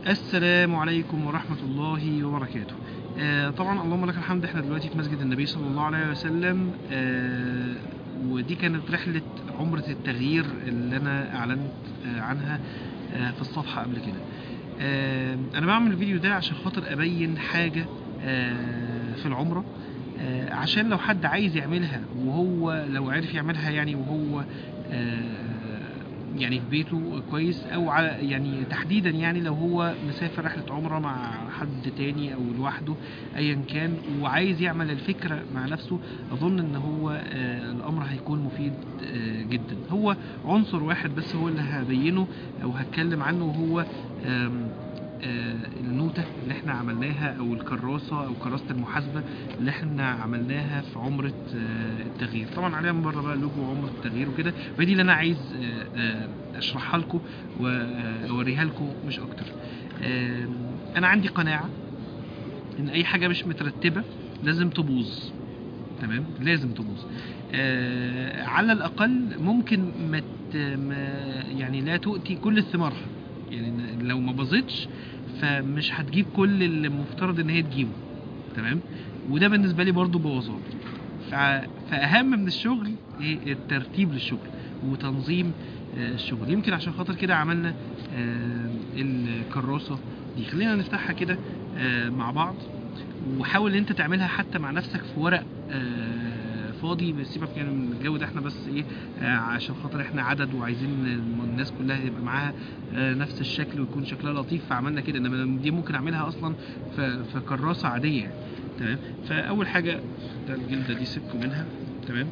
السلام عليكم ورحمة الله وبركاته آه طبعا اللهم لك الحمد احنا دلوقتي في مسجد النبي صلى الله عليه وسلم آه ودي كانت رحلة عمرة التغيير اللي انا اعلنت آه عنها آه في الصفحة قبل كده آه انا بعمل الفيديو ده عشان خاطر ابين حاجة آه في العمرة آه عشان لو حد عايز يعملها وهو لو عرف يعملها يعني وهو آه يعني في بيته كويس او على يعني تحديدا يعني لو هو مسافر رحله عمره مع حد تاني او لوحده ايا كان وعايز يعمل الفكره مع نفسه اظن ان هو آه الامر هيكون مفيد آه جدا هو عنصر واحد بس هو اللي هبينه او هتكلم عنه وهو آم آه النوتة اللي احنا عملناها او الكراسة او كراسة المحاسبة اللي احنا عملناها في عمرة آه التغيير طبعا عليها من بره بقى لوجو عمرة التغيير وكده ودي اللي انا عايز آه اشرحها لكم واوريها لكم مش اكتر انا عندي قناعة ان اي حاجة مش مترتبة لازم تبوظ تمام لازم تبوظ آه على الاقل ممكن ما يعني لا تؤتي كل ثمارها يعني لو ما باظتش فمش هتجيب كل اللي مفترض ان هي تجيبه تمام وده بالنسبه لي برضو بوظان فاهم من الشغل ايه الترتيب للشغل وتنظيم الشغل يمكن عشان خاطر كده عملنا الكراسه دي خلينا نفتحها كده مع بعض وحاول ان انت تعملها حتى مع نفسك في ورق فاضي بس سيبك يعني من الجو ده احنا بس ايه آه عشان خاطر احنا عدد وعايزين الناس كلها يبقى معاها آه نفس الشكل ويكون شكلها لطيف فعملنا كده انما دي ممكن اعملها اصلا في, في كراسه عاديه يعني تمام فاول حاجه ده الجلده دي سيبكم منها تمام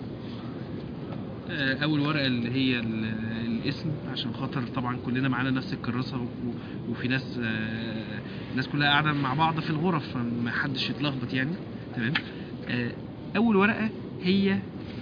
آه اول ورقه اللي هي الاسم عشان خاطر طبعا كلنا معانا نفس الكراسه وفي ناس الناس كلها قاعده مع بعض في الغرف فما حدش يتلخبط يعني تمام اول ورقه هي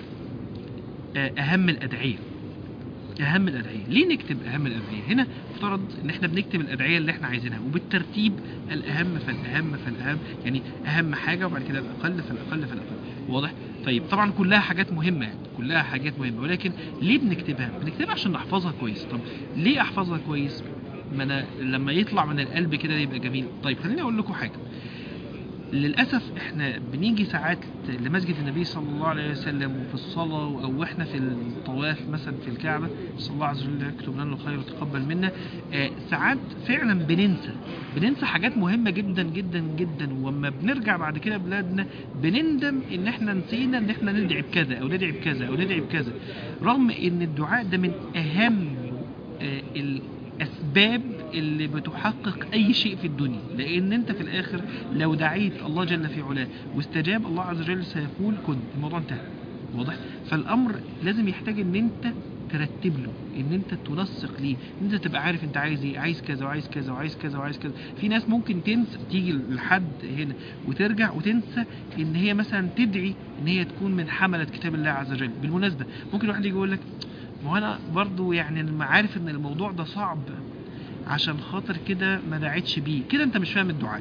اهم الادعيه اهم الادعيه ليه نكتب اهم الادعيه هنا افترض ان احنا بنكتب الادعيه اللي احنا عايزينها وبالترتيب الاهم فالاهم فالاهم يعني اهم حاجه وبعد كده الاقل فالاقل فالاقل واضح طيب طبعا كلها حاجات مهمه يعني كلها حاجات مهمه ولكن ليه بنكتبها بنكتبها عشان نحفظها كويس طب ليه احفظها كويس ما انا لما يطلع من القلب كده يبقى جميل طيب خليني اقول لكم حاجه للأسف احنا بنيجي ساعات لمسجد النبي صلى الله عليه وسلم وفي الصلاة أو احنا في الطواف مثلا في الكعبة صلى الله عز وجل يكتب لنا الخير وتقبل منا اه ساعات فعلا بننسى بننسى حاجات مهمة جدا جدا جدا وما بنرجع بعد كده بلادنا بنندم ان احنا نسينا ان احنا ندعي بكذا او ندعي بكذا او ندعي بكذا رغم ان الدعاء ده من اهم اه الاسباب اللي بتحقق اي شيء في الدنيا لان انت في الاخر لو دعيت الله جل في علاه واستجاب الله عز وجل سيقول كن الموضوع انتهى واضح فالامر لازم يحتاج ان انت ترتب له ان انت تنسق ليه ان انت تبقى عارف انت عايز ايه عايز كذا وعايز كذا وعايز كذا وعايز كذا في ناس ممكن تنسى تيجي لحد هنا وترجع وتنسى ان هي مثلا تدعي ان هي تكون من حملة كتاب الله عز وجل بالمناسبة ممكن واحد يجي يقول لك ما هو انا برضو يعني عارف ان الموضوع ده صعب عشان خاطر كده ما دعيتش بيه كده انت مش فاهم الدعاء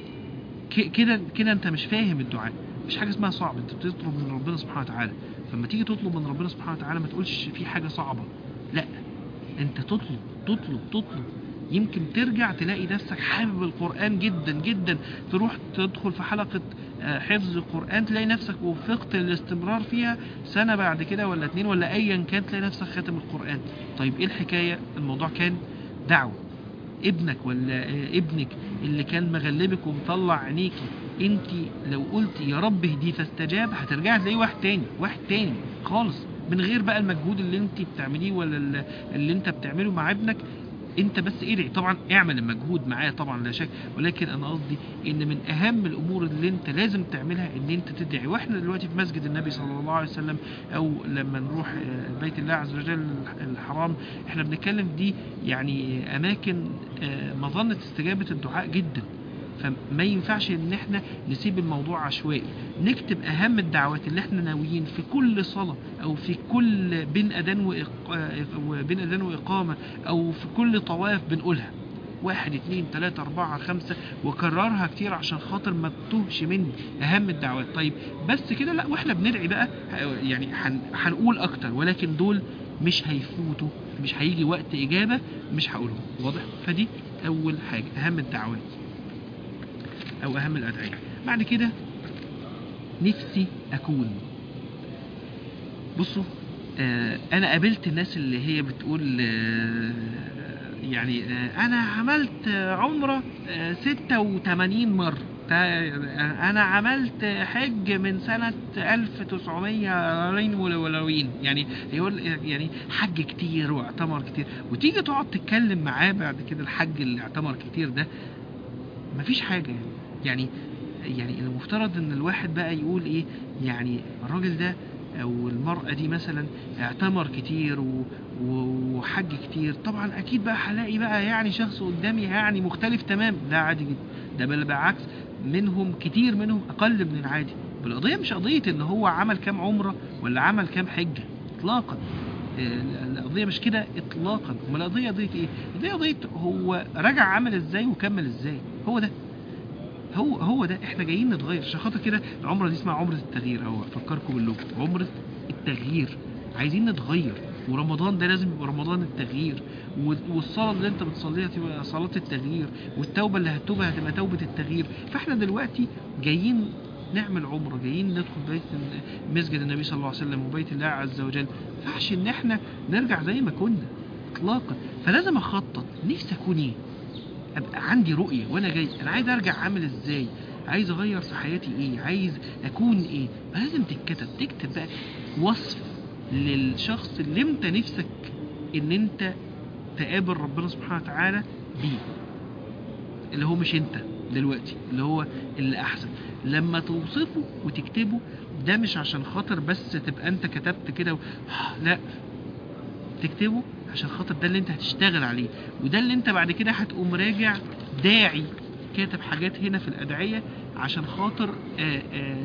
كده كده انت مش فاهم الدعاء مش حاجه اسمها صعب انت بتطلب من ربنا سبحانه وتعالى فلما تيجي تطلب من ربنا سبحانه وتعالى ما تقولش في حاجه صعبه لا انت تطلب تطلب تطلب يمكن ترجع تلاقي نفسك حابب القرآن جدا جدا تروح تدخل في حلقة حفظ القرآن تلاقي نفسك وفقت الاستمرار فيها سنة بعد كده ولا اتنين ولا ايا كان تلاقي نفسك خاتم القرآن طيب ايه الحكاية الموضوع كان دعوة ابنك ولا ابنك اللي كان مغلبك ومطلع عينيكي انت لو قلت يا رب اهديه فاستجاب هترجعي تلاقيه واحد تاني واحد تاني خالص من غير بقى المجهود اللي انت بتعمليه ولا اللي انت بتعمله مع ابنك انت بس ادعي طبعا اعمل المجهود معاه طبعا لا شك ولكن انا قصدي ان من اهم الامور اللي انت لازم تعملها ان انت تدعي واحنا دلوقتي في مسجد النبي صلى الله عليه وسلم او لما نروح بيت الله عز وجل الحرام احنا بنتكلم دي يعني اماكن مظنة استجابة الدعاء جدا فما ينفعش ان احنا نسيب الموضوع عشوائي نكتب اهم الدعوات اللي احنا ناويين في كل صلاة او في كل بين اذان وبين اذان واقامة او في كل طواف بنقولها واحد اتنين تلاتة اربعة خمسة وكررها كتير عشان خاطر ما تتوهش مني اهم الدعوات طيب بس كده لا واحنا بندعي بقى يعني هنقول اكتر ولكن دول مش هيفوتوا مش هيجي وقت اجابة مش هقولهم واضح فدي اول حاجه اهم الدعوات او اهم الادعيه بعد كده نفسي اكون بصوا آه انا قابلت الناس اللي هي بتقول آه يعني آه انا عملت آه، عمره آه 86 مره تا- انا عملت حج من سنة 1900 ولوين يعني يقول يعني حج كتير واعتمر كتير وتيجي تقعد تتكلم معاه بعد كده الحج اللي اعتمر كتير ده مفيش حاجة يعني يعني يعني المفترض ان الواحد بقى يقول ايه يعني الراجل ده او المرأة دي مثلا اعتمر كتير و... و- وحج كتير طبعا اكيد بقى هلاقي بقى يعني شخص قدامي يعني مختلف تمام لا عادي جدا ده بل بالعكس منهم كتير منهم اقل من العادي القضية مش قضية ان هو عمل كام عمرة ولا عمل كام حجة اطلاقا آه، القضية مش كده اطلاقا امال القضية قضية ايه القضية قضية هو رجع عمل ازاي وكمل ازاي هو ده هو هو ده احنا جايين نتغير عشان خاطر كده العمره دي اسمها عمره التغيير اهو افكركم باللغه عمره التغيير عايزين نتغير ورمضان ده لازم يبقى رمضان التغيير وال- والصلاه اللي انت بتصليها تبقى صلاه التغيير والتوبه اللي هتتوبها هتبقى توبه التغيير فاحنا دلوقتي جايين نعمل عمره جايين ندخل بيت مسجد النبي صلى الله عليه وسلم وبيت الله عز وجل ما ينفعش ان احنا نرجع زي ما كنا اطلاقا فلازم اخطط نفسي اكون ايه ابقى عندي رؤيه وانا جاي انا عايز ارجع عامل ازاي عايز اغير في حياتي ايه عايز اكون ايه لازم تتكتب تكتب بقى وصف للشخص اللي انت نفسك ان انت تقابل ربنا سبحانه وتعالى بيه اللي هو مش انت دلوقتي اللي هو اللي احسن لما توصفه وتكتبه ده مش عشان خاطر بس تبقى انت كتبت كده و... لا تكتبه عشان خاطر ده اللي انت هتشتغل عليه وده اللي انت بعد كده هتقوم راجع داعي كاتب حاجات هنا في الأدعية عشان خاطر آآ آآ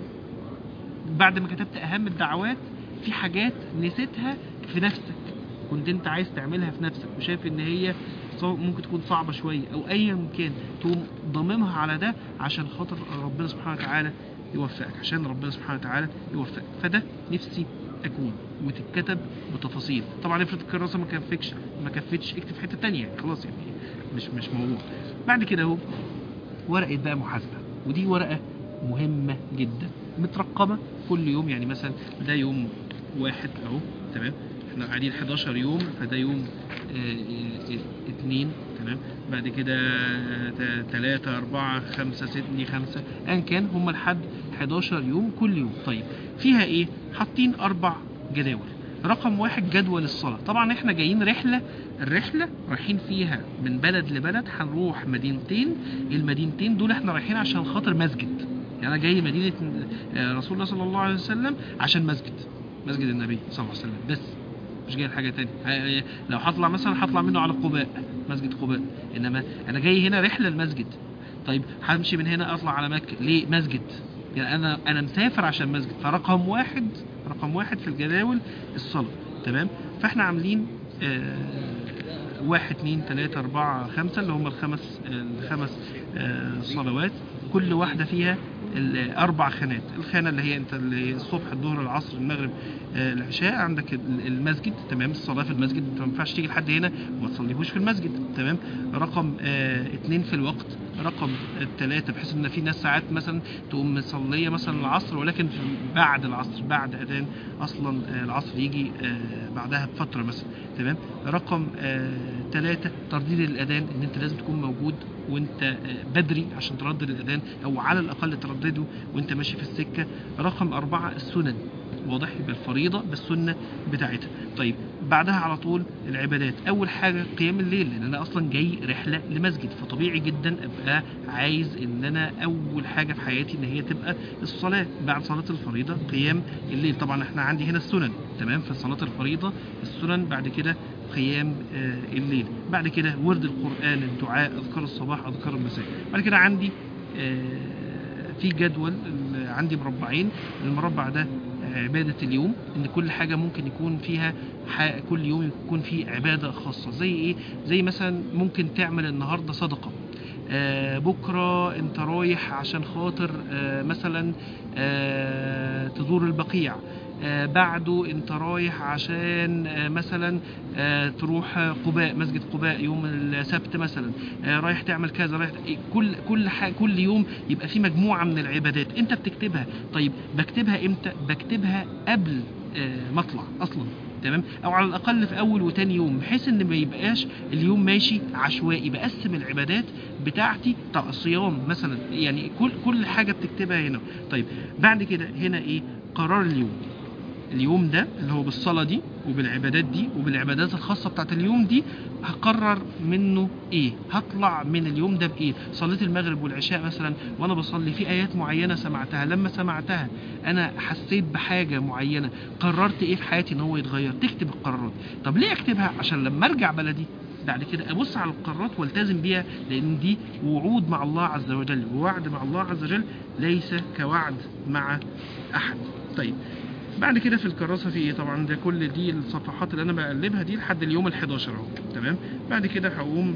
بعد ما كتبت أهم الدعوات في حاجات نسيتها في نفسك كنت انت عايز تعملها في نفسك وشايف ان هي صع- ممكن تكون صعبة شوية او ايا كان تقوم ضممها على ده عشان خاطر ربنا سبحانه وتعالى يوفقك عشان ربنا سبحانه وتعالى يوفقك فده نفسي اكون وتتكتب بتفاصيل طبعا افرض الكراسه ما كفتش ما كفتش اكتب في حته تانية خلاص يعني مش مش موضوع بعد كده اهو ورقه بقى محاسبه ودي ورقه مهمه جدا مترقمه كل يوم يعني مثلا ده يوم واحد اهو تمام احنا قاعدين 11 يوم فده يوم آه، آه، آه، اتنين تمام بعد كده آه، تا- تلاتة أربعة خمسة ستة خمسة أيا كان هم لحد 11 يوم كل يوم طيب فيها إيه؟ حاطين أربع جداول رقم واحد جدول الصلاة طبعا احنا جايين رحلة الرحلة رايحين فيها من بلد لبلد هنروح مدينتين المدينتين دول احنا رايحين عشان خاطر مسجد يعني انا جاي مدينة آه، رسول الله صلى الله عليه وسلم عشان مسجد مسجد النبي صلى الله عليه وسلم بس مش جاي لحاجة تانية ه- لو هطلع مثلا هطلع منه على قباء مسجد قباء انما انا جاي هنا رحلة المسجد طيب همشي من هنا اطلع على مكة ليه مسجد يعني انا انا مسافر عشان مسجد فرقم واحد رقم واحد في الجداول الصلاة تمام فاحنا عاملين آه واحد اتنين تلاتة أربعة خمسة اللي هم الخمس الخمس آه صلوات كل واحدة فيها الأربع خانات الخانة اللي هي أنت اللي الصبح الظهر العصر المغرب آه العشاء عندك ال- المسجد تمام الصلاة في المسجد أنت ما ينفعش تيجي لحد هنا وما تصليهوش في المسجد تمام رقم آه اتنين في الوقت رقم ثلاثة بحيث ان في ناس ساعات مثلا تقوم مصلية مثلا العصر ولكن في بعد العصر بعد اذان اصلا آه، العصر يجي آه، بعدها بفترة مثلا تمام رقم ثلاثة ترديد الاذان ان انت لازم تكون موجود وانت آه، بدري عشان تردد الاذان او على الاقل تردده وانت ماشي في السكة رقم اربعة السنن واضح يبقى الفريضة بالسنة بتاعتها طيب بعدها على طول العبادات اول حاجة قيام الليل لان انا اصلا جاي رحلة لمسجد فطبيعي جدا ابقى عايز ان انا اول حاجة في حياتي ان هي تبقى الصلاة بعد صلاة الفريضة قيام الليل طبعا احنا عندي هنا السنن تمام في صلاة الفريضة السنن بعد كده قيام آه، الليل بعد كده ورد القرآن الدعاء اذكار الصباح اذكار المساء بعد كده عندي آه، في جدول ال- عندي مربعين المربع ده عبادة اليوم ان كل حاجة ممكن يكون فيها ح- كل يوم يكون فيه عبادة خاصة زي ايه زي مثلا ممكن تعمل النهاردة صدقة آه بكرة انت رايح عشان خاطر آه مثلا آه تزور البقيع آه، بعده انت رايح عشان آه، مثلا آه، تروح آه، قباء مسجد قباء يوم السبت مثلا آه، رايح تعمل كذا رايح كل كل حاجة كل يوم يبقى في مجموعه من العبادات انت بتكتبها طيب بكتبها امتى بكتبها قبل آه، ما اطلع اصلا تمام او على الاقل في اول وتاني يوم بحيث ان ما يبقاش اليوم ماشي عشوائي بقسم العبادات بتاعتي بتاع الصيام مثلا يعني كل كل حاجه بتكتبها هنا طيب بعد كده هنا ايه قرار اليوم اليوم ده اللي هو بالصلاة دي وبالعبادات دي وبالعبادات الخاصة بتاعت اليوم دي هقرر منه ايه هطلع من اليوم ده بايه صليت المغرب والعشاء مثلا وانا بصلي في ايات معينة سمعتها لما سمعتها انا حسيت بحاجة معينة قررت ايه في حياتي ان هو يتغير تكتب القرارات طب ليه اكتبها عشان لما ارجع بلدي بعد كده ابص على القرارات والتزم بيها لان دي وعود مع الله عز وجل ووعد مع الله عز وجل ليس كوعد مع احد طيب بعد كده في الكراسه في ايه طبعا ده كل دي الصفحات اللي انا بقلبها دي لحد اليوم ال 11 اهو تمام بعد كده هقوم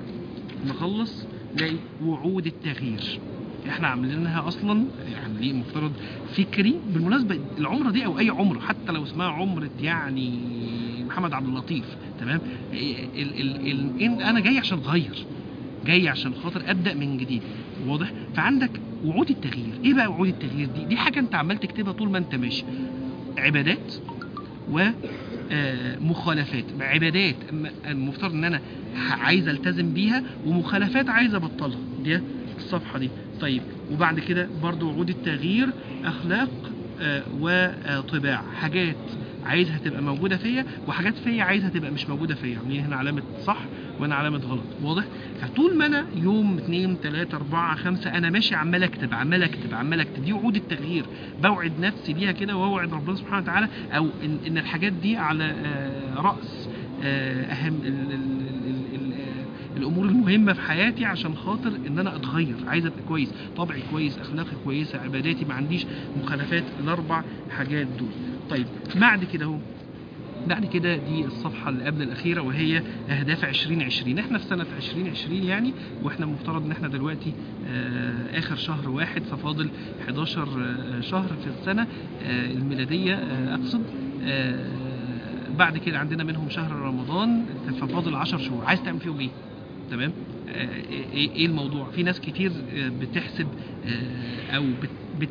نخلص نلاقي وعود التغيير احنا عاملينها اصلا يعني دي مفترض فكري بالمناسبه العمره دي او اي عمره حتى لو اسمها عمره يعني محمد عبد اللطيف تمام ال ال ال ال انا جاي عشان اغير جاي عشان خاطر ابدا من جديد واضح فعندك وعود التغيير ايه بقى وعود التغيير دي دي حاجه انت عمال تكتبها طول ما انت ماشي عبادات و آه، مخالفات عبادات م- المفترض ان انا ح- عايز التزم بيها ومخالفات عايز ابطلها دي الصفحه دي طيب وبعد كده برضو وعود التغيير اخلاق آه، وطباع حاجات عايزها تبقى موجوده فيا وحاجات فيا عايزها تبقى مش موجوده فيا عاملين هنا علامه صح وهنا علامه غلط واضح فطول ما انا يوم اتنين تلاته اربعه خمسه انا ماشي عمال اكتب عمال اكتب عمال اكتب دي وعود التغيير بوعد نفسي بيها كده واوعد ربنا سبحانه وتعالى او ان, إن الحاجات دي على آه، راس آه، اهم ال ال ال ال آه، الامور المهمه في حياتي عشان خاطر ان انا اتغير عايز ابقى كويس طبعي كويس اخلاقي كويسه عباداتي ما عنديش مخالفات الاربع حاجات دول طيب بعد كده اهو بعد كده دي الصفحة اللي قبل الأخيرة وهي أهداف 2020 احنا في سنة 2020 يعني واحنا مفترض ان احنا دلوقتي آه آخر شهر واحد ففاضل 11 آه شهر في السنة آه الميلادية آه أقصد آه بعد كده عندنا منهم شهر رمضان ففاضل 10 شهور عايز تعمل فيهم ايه؟ تمام آه، ايه ايه الموضوع في ناس كتير آه، بتحسب آه، او بت بت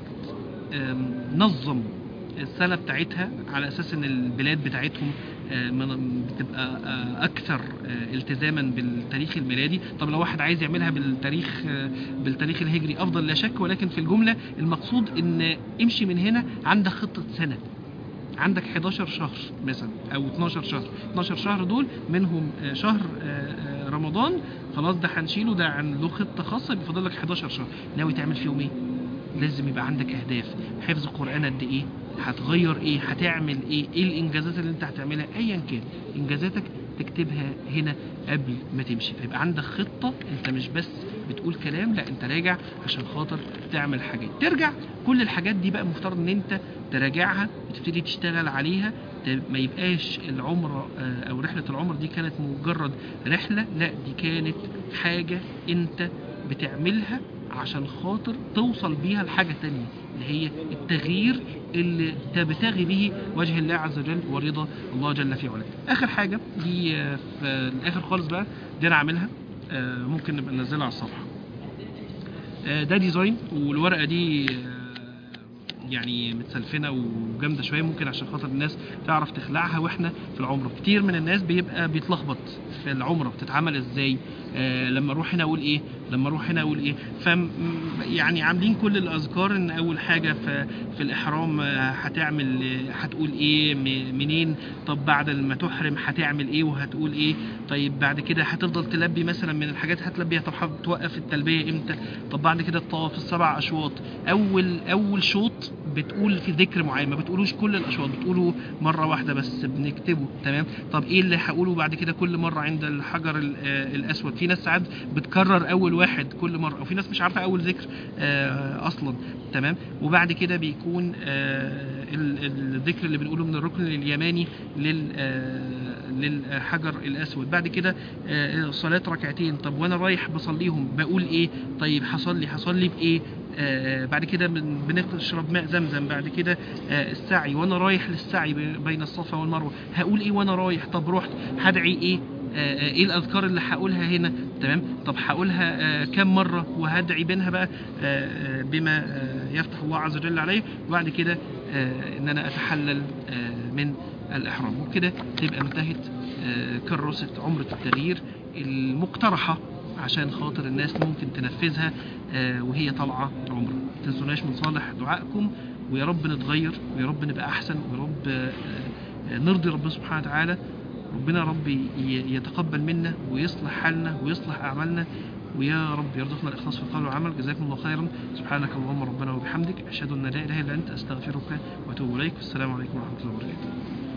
آم، نظم السنه بتاعتها على اساس ان البلاد بتاعتهم آه، من- بتبقى آه، اكثر آه، التزاما بالتاريخ الميلادي طب لو واحد عايز يعملها بالتاريخ آه، بالتاريخ الهجري افضل لا شك ولكن في الجمله المقصود ان امشي من هنا عندك خطه سنه عندك 11 شهر مثلا او 12 شهر 12 شهر دول منهم آه، شهر آه، آه، رمضان خلاص ده هنشيله ده عن له خطه خاصه يبقى فاضل لك 11 شهر ناوي تعمل فيهم ايه لازم يبقى عندك اهداف حفظ القران قد ايه هتغير ايه هتعمل ايه ايه الانجازات اللي انت هتعملها ايا كان انجازاتك تكتبها هنا قبل ما تمشي فيبقى عندك خطه انت مش بس بتقول كلام لا انت راجع عشان خاطر تعمل حاجات ترجع كل الحاجات دي بقى مفترض ان انت تراجعها وتبتدي تشتغل عليها ت- ما يبقاش العمره آه، او رحله العمر دي كانت مجرد رحله لا دي كانت حاجه انت بتعملها عشان خاطر توصل بيها لحاجه تانية اللي هي التغيير اللي تبتغي به وجه الله عز وجل ورضا الله جل في علاه اخر حاجه دي آه، في الاخر خالص بقى دي انا عاملها آه، ممكن نبقى ننزلها على الصفحه آه، ده ديزاين والورقه دي آه، يعني متسلفنه وجامده شويه ممكن عشان خاطر الناس تعرف تخلعها واحنا في العمره كتير من الناس بيبقى بيتلخبط في العمره بتتعمل ازاي آه لما اروح هنا اقول ايه لما اروح هنا اقول ايه ف يعني عاملين كل الاذكار ان اول حاجه في, في الاحرام آه، هتعمل آه، هتقول ايه م- منين طب بعد ما تحرم هتعمل ايه وهتقول ايه طيب بعد كده هتفضل تلبي مثلا من الحاجات هتلبيها طب هتوقف التلبيه امتى طب بعد كده الطواف السبع اشواط اول اول شوط بتقول في ذكر معين ما بتقولوش كل الاشواط بتقوله مره واحده بس بنكتبه تمام طب ايه اللي هقوله بعد كده كل مره عند الحجر ال- آه، الاسود في ناس ساعات بتكرر اول واحد كل مره او في ناس مش عارفه اول ذكر آه اصلا تمام وبعد كده بيكون آه ال- الذكر اللي بنقوله من الركن اليماني لل آه للحجر الاسود بعد كده آه صلاه ركعتين طب وانا رايح بصليهم بقول ايه طيب هصلي هصلي بايه آه بعد كده بن- بنشرب ماء زمزم بعد كده آه السعي وانا رايح للسعي ب- بين الصفا والمروه هقول ايه وانا رايح طب رحت هدعي ايه آه، آه، ايه الاذكار اللي هقولها هنا تمام طب هقولها آه، كم مره وهدعي بينها بقى آه، آه، بما آه، يفتح الله عز وجل عليه وبعد كده آه، ان انا اتحلل آه، من الاحرام وبكده تبقى انتهت آه، كراسه عمره التغيير المقترحه عشان خاطر الناس ممكن تنفذها آه، وهي طالعه عمره ما تنسوناش من صالح دعائكم ويا رب نتغير ويا رب نبقى احسن ويا رب آه، آه، نرضي ربنا سبحانه وتعالى ربنا يا رب ي- يتقبل منا ويصلح حالنا ويصلح اعمالنا ويا رب يرزقنا الاخلاص في القول والعمل جزاكم الله خيرا سبحانك اللهم ربنا وبحمدك اشهد ان لا اله الا انت استغفرك واتوب اليك والسلام عليكم ورحمه الله وبركاته